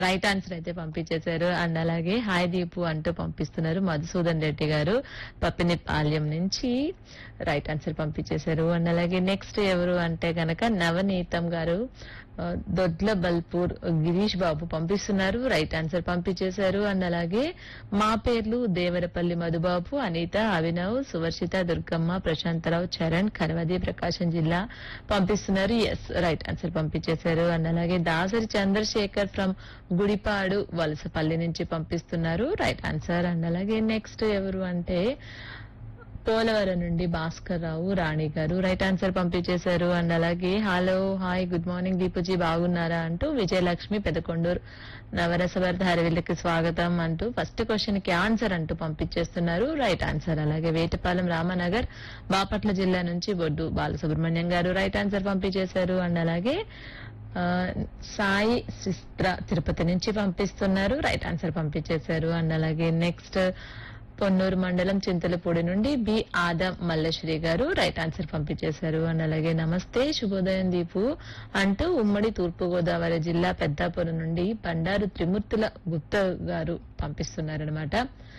right answer అయితే పంపించేశారు and అలాగే హాయ్ దీపు అంటూ పంపిస్తున్నారు మధుసూదన్ రెడ్డి గారు పప్పినిపాల్యం నుంచి రైట్ ఆన్సర్ పంపించేశారు అండ్ అలాగే నెక్స్ట్ ఎవరు అంటే గనక నవనీతం గారు ఆ, దొడ్ల బల్పూర్ గిరీష్ బాబు పంపిస్తున్నారు రైట్ ఆన్సర్ పంపించేశారు అండ్ అలాగే మా పేర్లు దేవరపల్లి మధుబాబు అనిత అభినవ్ సువర్షిత దుర్గమ్మ ప్రశాంతరావు చరణ్ కనవది ప్రకాశం జిల్లా పంపిస్తున్నారు ఎస్ రైట్ ఆన్సర్ పంపించేశారు అండ్ అలాగే దాసరి చంద్రశేఖర్ ఫ్రమ్ గుడిపాడు వలసపల్లి నుంచి పంపిస్తున్నారు రైట్ ఆన్సర్ అండ్ అలాగే నెక్స్ట్ ఎవరు అంటే పోలవరం నుండి భాస్కర్ రావు రాణి గారు రైట్ ఆన్సర్ పంపించేశారు అండ్ అలాగే hello hi good morning Deepuji బాగున్నారా అంటూ విజయలక్ష్మి పెదకొండూరు నవరసభర్త హరివిల్లకి స్వాగతం అంటూ ఫస్ట్ క్వశ్చన్ కి ఆన్సర్ అంటూ పంపించేస్తున్నారు రైట్ ఆన్సర్ అలాగే వేటపాలెం రామనగర్ బాపట్ల జిల్లా నుంచి బొడ్డు బాలసుబ్రహ్మణ్యం గారు రైట్ ఆన్సర్ పంపించేశారు అండ్ అలాగే ఆ, సాయి సిస్త్ర తిరుపతి నుంచి పంపిస్తున్నారు రైట్ ఆన్సర్ పంపించేశారు అండ్ అలాగే నెక్స్ట్ పొన్నూరు మండలం చింతలపూడి నుండి బి ఆదం మల్లేశ్వరి గారు రైట్ ఆన్సర్ పంపించేశారు అండ్ అలాగే నమస్తే శుభోదయం దీపు అంటూ ఉమ్మడి తూర్పు గోదావరి జిల్లా పెద్దాపురం నుండి బండారు త్రిమూర్తుల గుప్తా గారు పంపిస్తున్నారు అనమాట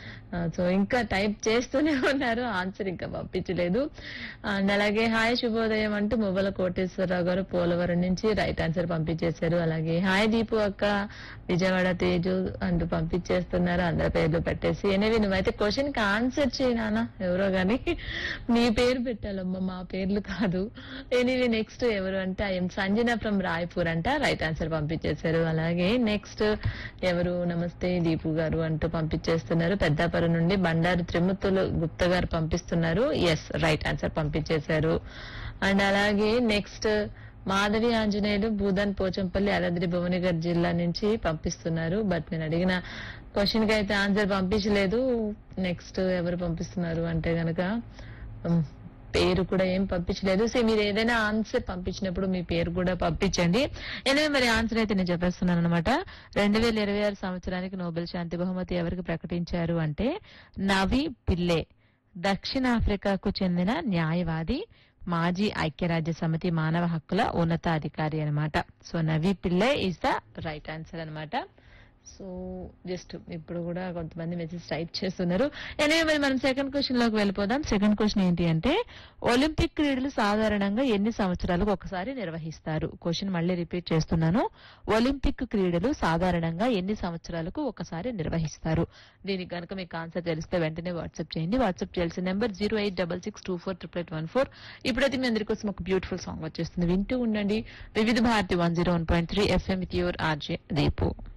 సో ఇంకా టైప్ చేస్తూనే ఉన్నారు ఆన్సర్ ఇంకా పంపించలేదు అండ్ అలాగే హాయ్ శుభోదయం అంటూ మువ్వల కోటేశ్వరరావు గారు పోలవరం నుంచి రైట్ ఆన్సర్ పంపించేశారు అలాగే హాయ్ దీపు అక్క విజయవాడ తేజు అంటూ పంపించేస్తున్నారు అందరి పేర్లు పెట్టేసి ఎనివి నువ్వైతే క్వశ్చన్ కి ఆన్సర్ చేయనా ఎవరో గాని నీ పేరు పెట్టాలమ్మా మా పేర్లు కాదు ఎనివి నెక్స్ట్ ఎవరు అంటే ఐఎం సంజన ఫ్రమ్ రాయ్పూర్ అంట రైట్ ఆన్సర్ పంపించేశారు అలాగే నెక్స్ట్ ఎవరు నమస్తే దీపు గారు అంటూ పంపించేస్తున్నారు పెద్దాపురం నుండి బండారు త్రిమూర్తులు గుప్తా గారు పంపిస్తున్నారు ఎస్ రైట్ ఆన్సర్ పంపించేశారు అండ్ అలాగే నెక్స్ట్ మాధవి ఆంజనేయులు భూదాన్ పోచంపల్లి యాదాద్రి భువనగర్ జిల్లా నుంచి పంపిస్తున్నారు బట్ నేను అడిగిన క్వశ్చన్ కి అయితే ఆన్సర్ పంపించలేదు నెక్స్ట్ ఎవరు పంపిస్తున్నారు అంటే గనక ఉమ్, పేరు కూడా ఏం పంపించలేదు సో మీరు ఏదైనా ఆన్సర్ పంపించినప్పుడు మీ పేరు కూడా పంపించండి ఎనివే మరి ఆన్సర్ అయితే నేను చెప్పేస్తున్నాను అనమాట రెండు వేల ఇరవై ఆరు సంవత్సరానికి నోబెల్ శాంతి బహుమతి ఎవరికి ప్రకటించారు అంటే నవి పిల్లే దక్షిణాఫ్రికాకు చెందిన న్యాయవాది మాజీ ఐక్యరాజ్య సమితి మానవ హక్కుల ఉన్నతాధికారి అన్నమాట so Navi Pillay is the right answer అన్నమాట సో జస్ట్ ఇప్పుడు కూడా కొంతమంది మెసేజ్ టైప్ చేస్తున్నారు ఎనివే మరి మనం సెకండ్ క్వశ్చన్ లోకి వెళ్ళిపోదాం సెకండ్ క్వశ్చన్ ఏంటి అంటే ఒలింపిక్ క్రీడలు సాధారణంగా ఎన్ని సంవత్సరాలకు ఒకసారి నిర్వహిస్తారు క్వశ్చన్ మళ్ళీ రిపీట్ చేస్తున్నాను ఒలింపిక్ క్రీడలు సాధారణంగా ఎన్ని సంవత్సరాలకు ఒకసారి నిర్వహిస్తారు దీనికి కనుక మీకు ఆన్సర్ తెలిస్తే వెంటనే వాట్సాప్ చేయండి వాట్సాప్ చేయాల్సిన number zero eight double six two four triple eight one four ఇప్పుడైతే మీ అందరి కోసం ఒక బ్యూటిఫుల్ సాంగ్ వచ్చేస్తుంది వింటూ ఉండండి Vividh Bharati one zero one point three FM with your RJ Deepu